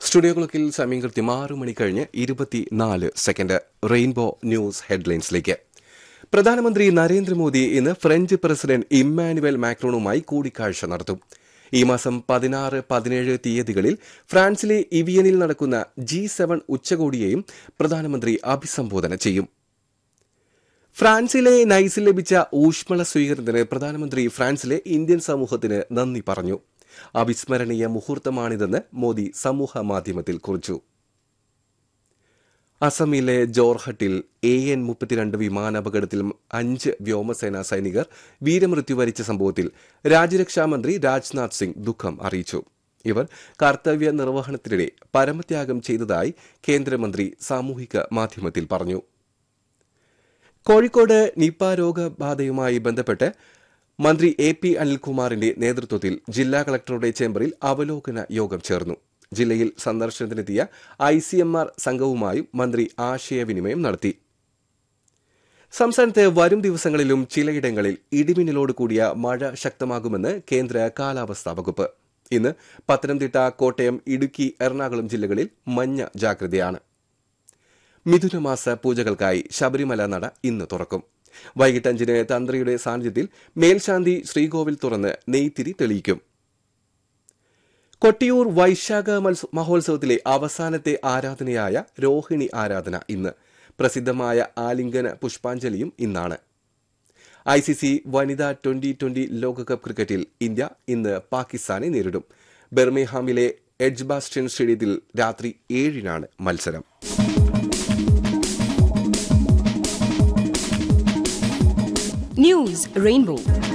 Studio ക്ലോക്കിൽ സമയം കൃത്യം ആറ് മണി കഴിഞ്ഞ് ഇരുപത്തിനാല് സെക്കൻഡ് റെയിൻബോ ന്യൂസ് ഹെഡ്ലൈൻസിലേക്ക് പ്രധാനമന്ത്രി നരേന്ദ്രമോദി ഇന്ന് ഫ്രഞ്ച് പ്രസിഡന്റ് ഇമ്മാനുവൽ മാക്രോണുമായി കൂടിക്കാഴ്ച നടത്തും ഈ മാസം പതിനാറ് പതിനേഴ് തീയതികളിൽ ഫ്രാൻസിലെ ഇവിയനിൽ നടക്കുന്ന ജി സെവൻ ഉച്ചകോടിയെയും പ്രധാനമന്ത്രി അഭിസംബോധന ചെയ്യും ഫ്രാൻസിലെ നൈസിൽ ലഭിച്ച ഊഷ്മള സ്വീകരണത്തിന് പ്രധാനമന്ത്രി ഫ്രാൻസിലെ ഇന്ത്യൻ സമൂഹത്തിന് നന്ദി പറഞ്ഞു അവിസ്മരണീയ മുഹൂർത്തമാണിതെന്ന് മോദി സമൂഹ മാധ്യമത്തിൽ കുറിച്ചു അസമിലെ ജോർഹട്ടിൽ എ എൻ മുപ്പത്തിരണ്ട് വിമാനാപകടത്തിൽ അഞ്ച് വ്യോമസേനാ സൈനികർ വീരമൃത്യു വരിച്ച സംഭവത്തിൽ രാജ്യരക്ഷാമന്ത്രി രാജ്നാഥ് സിംഗ് ദുഃഖം അറിയിച്ചു ഇവർ കർത്തവ്യ നിർവഹണത്തിനിടെ പരമത്യാഗം ചെയ്തതായി കേന്ദ്രമന്ത്രി സാമൂഹിക മാധ്യമത്തിൽ പറഞ്ഞു കോഴിക്കോട് നിപ രോഗബാധയുമായി ബന്ധപ്പെട്ട് മന്ത്രി എ പി അനിൽകുമാറിന്റെ നേതൃത്വത്തിൽ ജില്ലാ കളക്ടറുടെ ചേംബറിൽ അവലോകന യോഗം ചേർന്നു ജില്ലയിൽ സന്ദർശനത്തിനെത്തിയ ഐ സി എം ആർ സംഘവുമായും മന്ത്രി ആശയവിനിമയം നടത്തി സംസ്ഥാനത്ത് വരും ദിവസങ്ങളിലും ചിലയിടങ്ങളിൽ ഇടിമിന്നലോട് കൂടിയ മഴ ശക്തമാകുമെന്ന് കേന്ദ്ര കാലാവസ്ഥാ വകുപ്പ് ഇന്ന് പത്തനംതിട്ട കോട്ടയം ഇടുക്കി എറണാകുളം ജില്ലകളിൽ മഞ്ഞ ജാഗ്രതയാണ് മിഥുനമാസ പൂജകൾക്കായി ശബരിമല നട ഇന്ന് തുറക്കും വൈകിട്ട് അഞ്ചിന് തന്ത്രിയുടെ സാന്നിധ്യത്തിൽ മേൽശാന്തി ശ്രീകോവിൽ തുറന്ന് നെയ്ത്തിരി തെളിയിക്കും കൊട്ടിയൂർ വൈശാഖ മത്സ- മഹോത്സവത്തിലെ അവസാനത്തെ ആരാധനയായ രോഹിണി ആരാധന ഇന്ന് പ്രസിദ്ധമായ ആലിംഗന പുഷ്പാഞ്ജലിയും ഇന്നാണ് ഐ സി സി വനിതാ ട്വന്റി ട്വന്റി ലോകകപ്പ് ക്രിക്കറ്റിൽ ഇന്ത്യ ഇന്ന് പാകിസ്ഥാനെ നേരിടും ബെർമിഹാമിലെ എഡ്ജ്ബാസ്റ്റൺ സ്റ്റേഡിയത്തിൽ രാത്രി ഏഴിനാണ് മത്സരം News Rainbow.